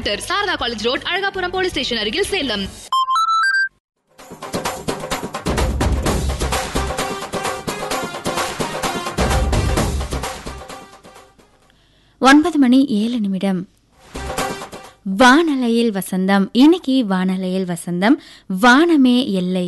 Centre Sharada college road Alagapuram police station அருகில் சேலம் ஒன்பது மணி ஏழு நிமிடம் வானலையில் வசந்தம் இன்னைக்கு வானலையில் வசந்தம் வானமே எல்லை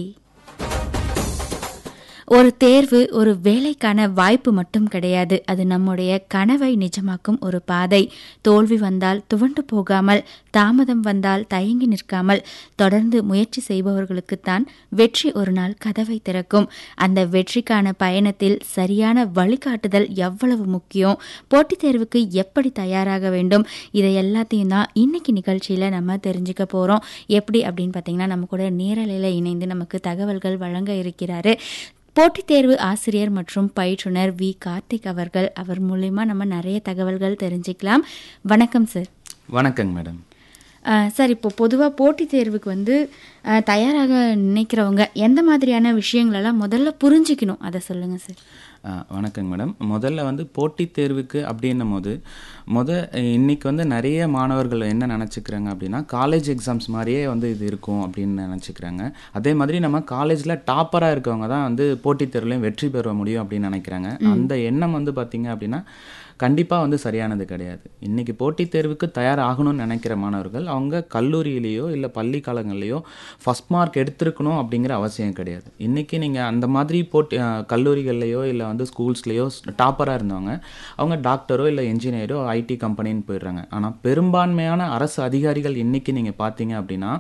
ஒரு தேர்வு ஒரு வேலைக்கான வாய்ப்பு மட்டும் கிடையாது அது நம்முடைய கனவை நிஜமாக்கும் ஒரு பாதை தோல்வி வந்தால் துவண்டு போகாமல் தாமதம் வந்தால் தயங்கி நிற்காமல் தொடர்ந்து முயற்சி செய்பவர்களுக்குத்தான் வெற்றி ஒரு நாள் கதவை திறக்கும் அந்த வெற்றிக்கான பயணத்தில் சரியான வழிகாட்டுதல் எவ்வளவு முக்கியம் போட்டித் தேர்வுக்கு எப்படி தயாராக வேண்டும் இதை எல்லாத்தையும் தான் இன்னைக்கு நிகழ்ச்சியில் நம்ம தெரிஞ்சுக்க போகிறோம் எப்படி அப்படின்னு பார்த்தீங்கன்னா நம்ம கூட நேரலையில் இணைந்து நமக்கு தகவல்கள் வழங்க இருக்கிறாரு போட்டித் தேர்வு ஆசிரியர் மற்றும் பயிற்றுனர் வி கார்த்திக் அவர்கள் அவர் மூலயமா நம்ம நிறைய தகவல்கள் தெரிஞ்சுக்கலாம் வணக்கம் சார் வணக்கங்க மேடம் அஹ், சார் இப்போ பொதுவாக போட்டித் தேர்வுக்கு வந்து அஹ், தயாராக நினைக்கிறவங்க எந்த மாதிரியான விஷயங்களெல்லாம் முதல்ல புரிஞ்சுக்கணும் அதை சொல்லுங்கள் சார் ஆ, வணக்கங்க மேடம் முதல்ல வந்து போட்டித் தேர்வுக்கு அப்படின்னும் போது முத இன்னைக்கு வந்து நிறைய மாணவர்கள் என்ன நினச்சிக்கிறாங்க அப்படின்னா காலேஜ் எக்ஸாம்ஸ் மாதிரியே வந்து இது இருக்கும் அப்படின்னு நினச்சிக்கிறாங்க அதே மாதிரி நம்ம காலேஜில் டாப்பராக இருக்கவங்க தான் வந்து போட்டித் தேர்வுலையும் வெற்றி பெற முடியும் அப்படின்னு நினைக்கிறாங்க அந்த எண்ணம் வந்து பார்த்தீங்க அப்படின்னா கண்டிப்பாக வந்து சரியானது கிடையாது இன்றைக்கி போட்டித் தேர்வுக்கு தயாராகணும்னு நினைக்கிற மாணவர்கள் அவங்க கல்லூரியிலேயோ இல்லை பள்ளி காலங்கள்லேயோ ஃபஸ்ட் மார்க் எடுத்திருக்கணும் அப்படிங்கிற அவசியம் கிடையாது இன்றைக்கி நீங்கள் அந்த மாதிரி போட்டி அஹ், கல்லூரிகள்லையோ இல்லை வந்து ஸ்கூல்ஸ்லேயோ டாப்பராக இருந்தவங்க அவங்க டாக்டரோ இல்லை இன்ஜினியரோ ஐடி கம்பெனின்னு போயிடுறாங்க ஆனால் பெரும்பான்மையான அரசு அதிகாரிகள் இன்றைக்கி நீங்கள் பார்த்தீங்க அப்படின்னா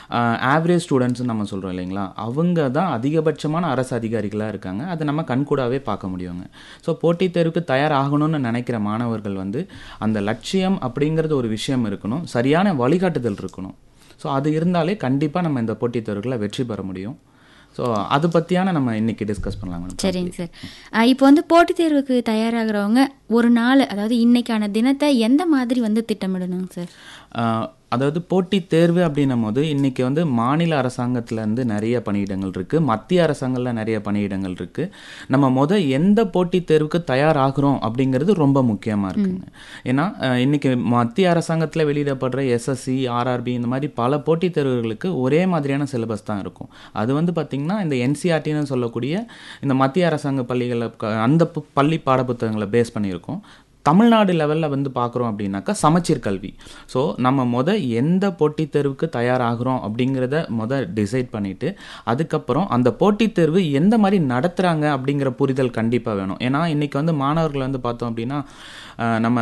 ஆவரேஜ் ஸ்டூடெண்ட்ஸ்னு நம்ம சொல்கிறோம் இல்லைங்களா அவங்க தான் அதிகபட்சமான அரசு அதிகாரிகளாக இருக்காங்க அதை நம்ம கண்கூடாவே பார்க்க முடியுங்க ஸோ போட்டித் தேர்வுக்கு தயாராகணும்னு நினைக்கிற மாணவர்கள் வந்து அந்த லட்சியம் அப்படிங்கிறது ஒரு விஷயம் இருக்கணும் சரியான வழிகாட்டுதல் இருக்கணும் ஸோ அது இருந்தாலே கண்டிப்பாக நம்ம இந்த போட்டித் தேர்வுகளில் வெற்றி பெற முடியும் ஸோ அது பற்றியான நம்ம இன்னைக்கு டிஸ்கஸ் பண்ணலாம் மேடம் சரிங்க சார் அஹ், இப்போ வந்து போட்டித் தேர்வுக்கு தயாராகிறவங்க ஒரு நாள் அதாவது இன்னைக்கான தினத்தை எந்த மாதிரி வந்து திட்டமிடணும் சார் ஆஹ் அதாவது போட்டித் தேர்வு அப்படின்னும் போது இன்றைக்கி வந்து மாநில அரசாங்கத்திலேருந்து நிறைய பணியிடங்கள் இருக்குது மத்திய அரசாங்கத்தில் நிறைய பணியிடங்கள் இருக்குது நம்ம முத எந்த போட்டித் தேர்வுக்கு தயாராகிறோம் அப்படிங்கிறது ரொம்ப முக்கியமாக இருக்குங்க ஏன்னா ஆஹ் இன்னைக்கு மத்திய அரசாங்கத்தில் வெளியிடப்படுற எஸ்எஸ்சி ஆர்ஆர்பி இந்த மாதிரி பல போட்டித் தேர்வுகளுக்கு ஒரே மாதிரியான சிலபஸ் தான் இருக்கும் அது வந்து பார்த்திங்கன்னா இந்த என்சிஆர்டின்னு சொல்லக்கூடிய இந்த மத்திய அரசாங்க பள்ளிகளில் க- அந்த பு- பள்ளி பாடப்புத்தகங்களை பேஸ் பண்ணியிருக்கோம் தமிழ்நாடு லெவலில் வந்து பார்க்குறோம் அப்படின்னாக்கா சமச்சீர் கல்வி ஸோ நம்ம முத எந்த போட்டித் தேர்வுக்கு தயாராகிறோம் அப்படிங்கிறத முத டிசைட் பண்ணிவிட்டு அதுக்கப்புறம் அந்த போட்டித் தேர்வு எந்த மாதிரி நடத்துகிறாங்க அப்படிங்கிற புரிதல் கண்டிப்பாக வேணும் ஏன்னா இன்றைக்கி வந்து மாணவர்கள் வந்து பார்த்தோம் அப்படின்னா அஹ், நம்ம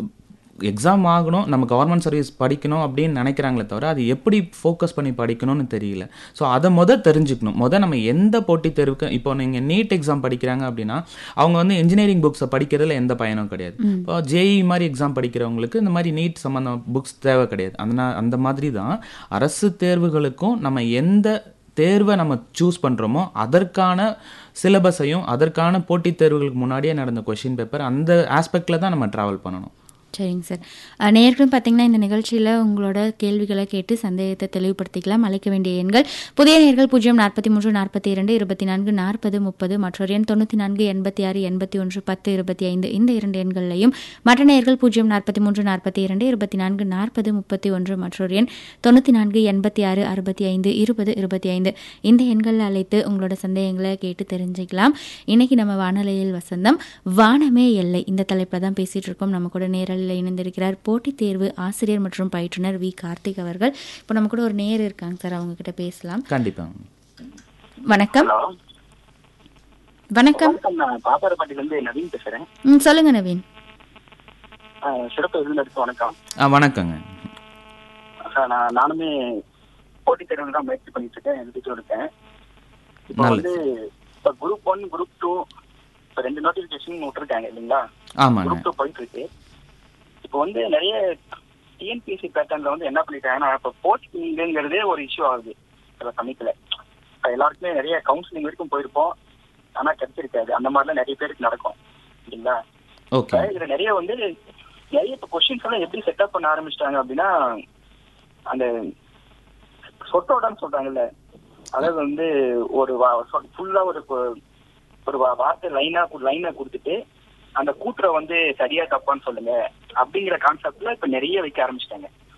எக்ஸாம் ஆகணும் நம்ம கவர்மெண்ட் சர்வீஸ் படிக்கணும் அப்படின்னு நினைக்கிறாங்களே தவிர அது எப்படி ஃபோக்கஸ் பண்ணி படிக்கணும்னு தெரியல ஸோ அதை முத தெரிஞ்சுக்கணும் முத நம்ம எந்த போட்டித் தேர்வுக்கு இப்போ நீங்கள் நீட் எக்ஸாம் படிக்கிறாங்க அப்படின்னா அவங்க வந்து இன்ஜினியரிங் புக்ஸை படிக்கிறதுல எந்த பயனும் கிடையாது இப்போ ஜேஇ மாதிரி எக்ஸாம் படிக்கிறவங்களுக்கு இந்த மாதிரி நீட் சம்மந்தம் புக்ஸ் தேவை கிடையாது அந்த அந்த மாதிரி தான் அரசு தேர்வுகளுக்கும் நம்ம எந்த தேர்வை நம்ம சூஸ் பண்ணுறோமோ அதற்கான சிலபஸையும் அதற்கான போட்டித் தேர்வுகளுக்கு முன்னாடியே நடந்த கொஷின் பேப்பர் அந்த ஆஸ்பெக்டில் தான் நம்ம ட்ராவல் பண்ணணும் சரிங்க சார் அஹ், நேயர்களும் பார்த்தீங்கன்னா இந்த நிகழ்ச்சியில் உங்களோட கேள்விகளை கேட்டு சந்தேகத்தை தெளிவுபடுத்திக்கலாம் அழைக்க வேண்டிய எண்கள் புதிய நேர்கள் பூஜ்ஜியம் நாற்பத்தி மூன்று நாற்பத்தி இரண்டு இருபத்தி நான்கு நாற்பது முப்பது மற்றொரு எண் தொண்ணூற்றி நான்கு எண்பத்தி ஆறு எண்பத்தி ஒன்று பத்து இருபத்தி ஐந்து இந்த இரண்டு எண்களையும் மற்ற நேர்கள் பூஜ்ஜியம் நாற்பத்தி மூன்று நாற்பத்தி இரண்டு இருபத்தி நான்கு நாற்பது முப்பத்தி ஒன்று மற்றொரு எண் தொண்ணூற்றி நான்கு எண்பத்தி ஆறு அறுபத்தி ஐந்து இருபது இருபத்தி ஐந்து இந்த எண்களில் அழைத்து உங்களோட சந்தேகங்களை கேட்டு தெரிஞ்சுக்கலாம் இன்னைக்கு நம்ம வானொலியில் வசந்தம் வானமே எல்லை இந்த தலைப்பில் தான் பேசிட்டு இருக்கோம் நம்ம கூட நேரலில் இணைந்திருக்கிறார் போட்டித் தேர்வு ஆசிரியர் மற்றும் பயிற்றுனர் வி கார்த்திக் அவர்கள் இப்போ நம்ம கூட ஒரு நேர் இருக்காங்க சார் அவங்க கிட்ட பேசலாம் கண்டிப்பாக வணக்கம் ஹலோ வணக்கம் வணக்கம் நான் பாப்பாரப்பட்டில இருந்து நவீன் பேசுறேன் ம் சொல்லுங்க நவீன் ஆஹ் சிறப்பு விருந்தினருக்கு வணக்கம் ஆ வணக்கங்க சார் நான் நானுமே போட்டித் தேர்வு தான் முயற்சி பண்ணிட்டு இருக்கேன் எழுதிட்டு இருக்கேன் இப்போ நல்லது. வந்து இப்போ குரூப் ஒன் குரூப் டூ இப்போ ரெண்டு நோட்டிஃபிகேஷன் விட்டுருக்காங்க இல்லைங்களா ஆமாங்க குரூப் டூ போயிட்டு இருக்கு இப்போ வந்து நிறைய டிஎன்பிஎஸ்சி பேட்டர்ன்ல வந்து என்ன பண்ணிட்டாங்கன்னா இப்போ போஸ்டிங்கிறதே ஒரு இஷ்யூ ஆகுது சில சமயத்துல இப்போ எல்லாருக்குமே நிறைய கவுன்சிலிங் வரைக்கும் போயிருப்போம் ஆனா கிடைச்சிருக்காது அந்த மாதிரிலாம் நிறைய பேருக்கு நடக்கும் இல்லைங்களா ஓகே இப்ப இதுல நிறைய வந்து நிறைய இப்ப கொஸ்டின்ஸ் எல்லாம் எப்படி செட்டப் பண்ண ஆரம்பிச்சிட்டாங்க அப்படின்னா அந்த சொட்டோடன்னு சொல்றாங்கல்ல அதாவது வந்து ஒரு ஃபுல்லா ஒரு கொ- ஒரு வா- வார்த்தை லைனா லைனா கொடுத்துட்டு அந்த கூட்டுற வந்து சரியா தப்பான்னு சொல்லுங்க அப்படிங்கிற கான்செப்ட்ல இப்ப நிறைய வைக்க ஆரம்பிச்சிட்டாங்க